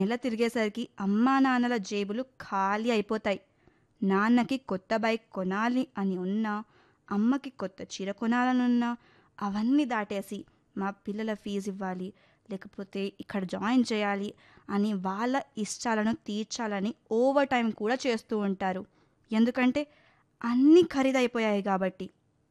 నెల తిరిగేసరికి అమ్మా నాన్నల జేబులు ఖాళీ అయిపోతాయి నాన్నకి కొత్త బైక్ కొనాలి అని ఉన్నా అమ్మకి కొత్త చీర కొనాలనున్నా అవన్నీ దాటేసి మా పిల్లల ఫీజు ఇవ్వాలి లేకపోతే ఇక్కడ జాయిన్ చేయాలి అని వాళ్ళ ఇష్టాలను తీర్చాలని ఓవర్ టైం కూడా చేస్తూ ఉంటారు ఎందుకంటే అన్నీ ఖరీదైపోయాయి కాబట్టి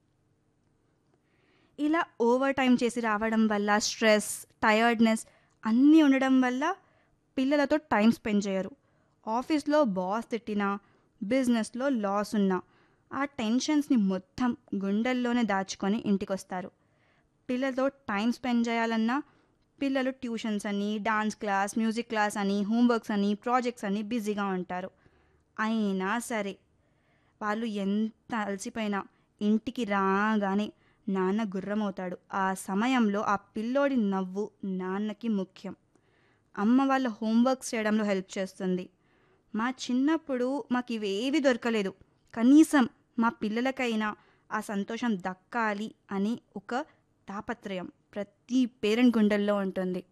ఇలా ఓవర్ టైం చేసి రావడం వల్ల స్ట్రెస్ టయర్డ్నెస్ అన్నీ ఉండడం వల్ల పిల్లలతో టైం స్పెండ్ చేయరు ఆఫీస్లో బాస్ తిట్టినా బిజినెస్లో లాస్ ఉన్నా ఆ టెన్షన్స్ని మొత్తం గుండెల్లోనే దాచుకొని ఇంటికి వస్తారు పిల్లలతో టైం స్పెండ్ చేయాలన్నా పిల్లలు ట్యూషన్స్ అని డాన్స్ క్లాస్ మ్యూజిక్ క్లాస్ అని హోంవర్క్స్ అని ప్రాజెక్ట్స్ అని బిజీగా ఉంటారు అయినా సరే వాళ్ళు ఎంత అలసిపోయినా ఇంటికి రాగానే నాన్న గుర్రమవుతాడు ఆ సమయంలో ఆ పిల్లోడి నవ్వు నాన్నకి ముఖ్యం అమ్మ వాళ్ళ హోంవర్క్స్ చేయడంలో హెల్ప్ చేస్తుంది మా చిన్నప్పుడు మాకు ఇవేవి దొరకలేదు కనీసం మా పిల్లలకైనా ఆ సంతోషం దక్కాలి అని ఒక తాపత్రయం ప్రతి పేరెంట్ గుండెల్లో ఉంటుంది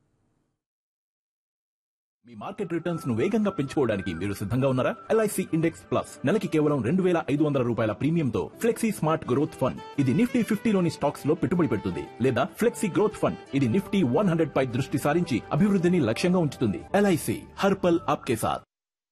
మీ మార్కెట్ రిటర్న్స్ ను వేగంగా పెంచుకోవడానికి మీరు సిద్ధంగా ఉన్నారా ఎల్ఐసి ఇండెక్స్ ప్లస్ నెలకి కేవలం రెండు వేల ఐదు వందల రూపాయల ప్రీమియంతో ఫ్లెక్సీ స్మార్ట్ గ్రోత్ ఫండ్ ఇది నిఫ్టీ ఫిఫ్టీలోని స్టాక్స్ లో పెట్టుబడి పెడుతుంది లేదా ఫ్లెక్సీ గ్రోత్ ఫండ్ ఇది నిఫ్టీ వన్ హండ్రెడ్ పై దృష్టి సారించి అభివృద్ధిని లక్ష్యంగా ఉంచుతుంది ఎల్ఐసి హర్పల్ ఆప్కే సాత్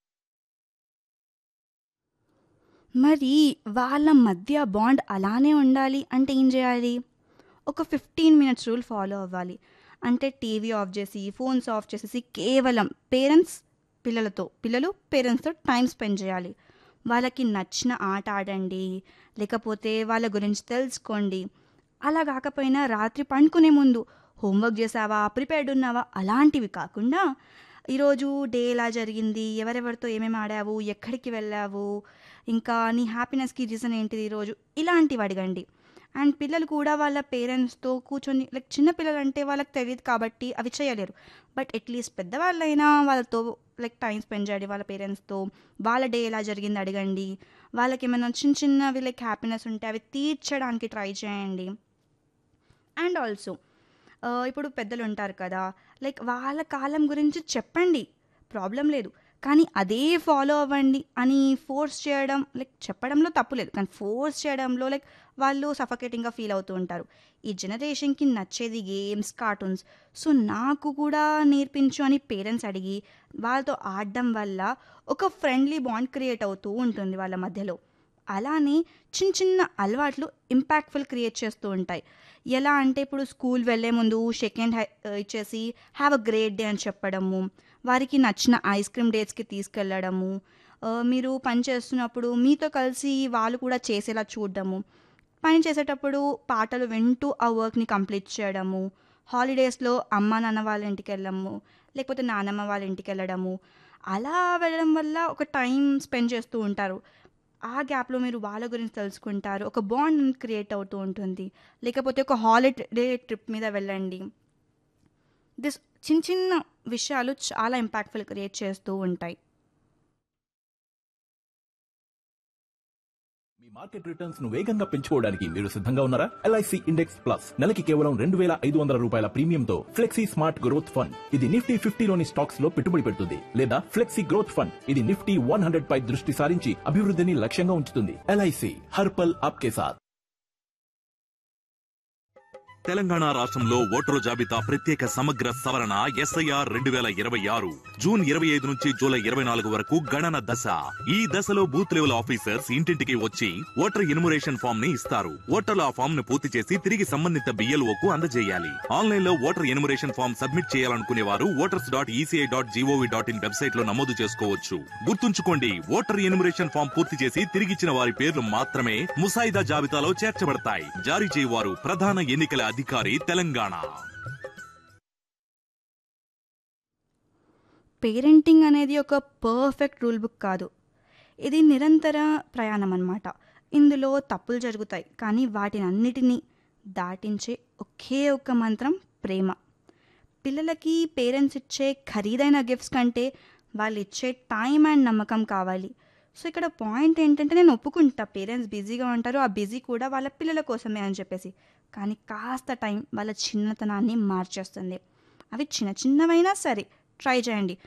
మరి వాళ్ళ మధ్య బాండ్ అలానే ఉండాలి అంటే ఏం చేయాలి ఒక ఫిఫ్టీన్ మినిట్స్ రూల్ ఫాలో అవ్వాలి అంటే టీవీ ఆఫ్ చేసి ఫోన్స్ ఆఫ్ చేసేసి కేవలం పేరెంట్స్ పిల్లలతో పిల్లలు పేరెంట్స్తో టైం స్పెండ్ చేయాలి వాళ్ళకి నచ్చిన ఆట ఆడండి లేకపోతే వాళ్ళ గురించి తెలుసుకోండి అలా కాకపోయినా రాత్రి పండుకునే ముందు హోంవర్క్ చేసావా ప్రిపేర్డ్ ఉన్నావా అలాంటివి కాకుండా ఈరోజు డే ఎలా జరిగింది ఎవరెవరితో ఏమేమి ఆడావు ఎక్కడికి వెళ్ళావు ఇంకా నీ హ్యాపీనెస్కి రీజన్ ఏంటిది ఈరోజు ఇలాంటివి అడగండి అండ్ పిల్లలు కూడా వాళ్ళ పేరెంట్స్తో కూర్చొని లైక్ చిన్న పిల్లలు అంటే వాళ్ళకి తెలియదు కాబట్టి అవి చేయలేరు బట్ అట్లీస్ట్ పెద్దవాళ్ళైనా వాళ్ళతో లైక్ టైం స్పెండ్ చేయండి వాళ్ళ పేరెంట్స్తో వాళ్ళ డే ఎలా జరిగింది అడగండి వాళ్ళకి ఏమైనా చిన్న చిన్నవి లైక్ హ్యాపీనెస్ ఉంటే అవి తీర్చడానికి ట్రై చేయండి అండ్ ఆల్సో ఇప్పుడు పెద్దలు ఉంటారు కదా లైక్ వాళ్ళ కాలం గురించి చెప్పండి ప్రాబ్లం లేదు కానీ అదే ఫాలో అవ్వండి అని ఫోర్స్ చేయడం లైక్ చెప్పడంలో తప్పు లేదు కానీ ఫోర్స్ చేయడంలో లైక్ వాళ్ళు సఫకేటింగ్గా ఫీల్ అవుతూ ఉంటారు ఈ జనరేషన్కి నచ్చేది గేమ్స్ కార్టూన్స్ సో నాకు కూడా నేర్పించు అని పేరెంట్స్ అడిగి వాళ్ళతో ఆడడం వల్ల ఒక ఫ్రెండ్లీ బాండ్ క్రియేట్ అవుతూ ఉంటుంది వాళ్ళ మధ్యలో అలానే చిన్న చిన్న అలవాట్లు ఇంపాక్ట్ఫుల్ క్రియేట్ చేస్తూ ఉంటాయి ఎలా అంటే ఇప్పుడు స్కూల్ వెళ్ళే ముందు సెకండ్ ఇచ్చేసి హ్యావ్ అ గ్రేట్ డే అని చెప్పడము వారికి నచ్చిన ఐస్ క్రీమ్ డేట్స్కి తీసుకెళ్ళడము మీరు పని చేస్తున్నప్పుడు మీతో కలిసి వాళ్ళు కూడా చేసేలా చూడడము పని చేసేటప్పుడు పాటలు వింటూ ఆ వర్క్ని కంప్లీట్ చేయడము హాలిడేస్లో అమ్మ నాన్న వాళ్ళ ఇంటికి వెళ్ళడము లేకపోతే నానమ్మ వాళ్ళ ఇంటికి వెళ్ళడము అలా వెళ్ళడం వల్ల ఒక టైం స్పెండ్ చేస్తూ ఉంటారు ఆ గ్యాప్లో మీరు వాళ్ళ గురించి తెలుసుకుంటారు ఒక బాండ్ క్రియేట్ అవుతూ ఉంటుంది లేకపోతే ఒక హాలిడే ట్రిప్ మీద వెళ్ళండి దిస్ చిన్న చిన్న విషయాలు చాలా ఇంపాక్ట్ఫుల్ క్రియేట్ చేస్తూ ఉంటాయి మీ మార్కెట్ రిటర్న్స్ ను వేగంగా పెంచుకోవడానికి మీరు సిద్ధంగా ఉన్నారా ఎల్ఐసి ఇండెక్స్ ప్లస్ నెలకి కేవలం రెండు వేల ఐదు వందల రూపాయల ప్రీమియంతో ఫ్లెక్సీ స్మార్ట్ గ్రోత్ ఫండ్ ఇది నిఫ్టీ ఫిఫ్టీలోని స్టాక్స్ లో పెట్టుబడి పెడుతుంది లేదా ఫ్లెక్సీ గ్రోత్ ఫండ్ ఇది నిఫ్టీ వన్ హండ్రెడ్ పై దృష్టి సారించి అభివృద్ధిని లక్ష్యంగా ఉంచుతుంది ఎల్ఐసి హర్పల్ ఆప్కే సాత్ తెలంగాణ రాష్ట్రంలో ఓటరు జాబితా ప్రత్యేక సమగ్ర సవరణ ఎస్ఐఆర్ రెండు వేల ఇరవై ఆరు జూన్ ఇరవై ఐదు నుంచి జూలై ఇరవై నాలుగు వరకు గణన దశ ఈ దశలో బూత్ లెవెల్ ఆఫీసర్స్ ఇంటింటికి వచ్చి ఓటర్ ఇనుమరేషన్ ఫామ్ ని ఇస్తారు ఓటర్లు ఆ ఫామ్ ను పూర్తి చేసి తిరిగి సంబంధిత బిఎల్ఓ కు అందజేయాలి ఆన్లైన్ లో ఓటర్ ఎనుమరేషన్ ఫామ్ సబ్మిట్ చేయాలనుకునే వారు voters dot ECI dot GOV dot in website లో నమోదు చేసుకోవచ్చు గుర్తుంచుకోండి ఓటర్ ఎనుమరేషన్ ఫామ్ పూర్తి చేసి తిరిగిచ్చిన వారి పేర్లు మాత్రమే ముసాయిదా జాబితాలో చేర్చబడతాయి జారీ చేయవారు ప్రధాన ఎన్నికల అధికారి తెలంగాణ పేరెంటింగ్ అనేది ఒక పర్ఫెక్ట్ రూల్ బుక్ కాదు ఇది నిరంతర ప్రయాణం అన్నమాట ఇందులో తప్పులు జరుగుతాయి కానీ వాటిని అన్నిటినీ దాటించే ఒకే ఒక్క మంత్రం ప్రేమ పిల్లలకి పేరెంట్స్ ఇచ్చే ఖరీదైన గిఫ్ట్స్ కంటే వాళ్ళు ఇచ్చే టైం అండ్ నమ్మకం కావాలి సో ఇక్కడ పాయింట్ ఏంటంటే నేను ఒప్పుకుంటా పేరెంట్స్ బిజీగా ఉంటారు ఆ బిజీ కూడా వాళ్ళ పిల్లల కోసమే అని చెప్పేసి కానీ కాస్త టైం వాళ్ళ చిన్నతనాన్ని మార్చేస్తుంది అవి చిన్న చిన్నవైనా సరే ట్రై చేయండి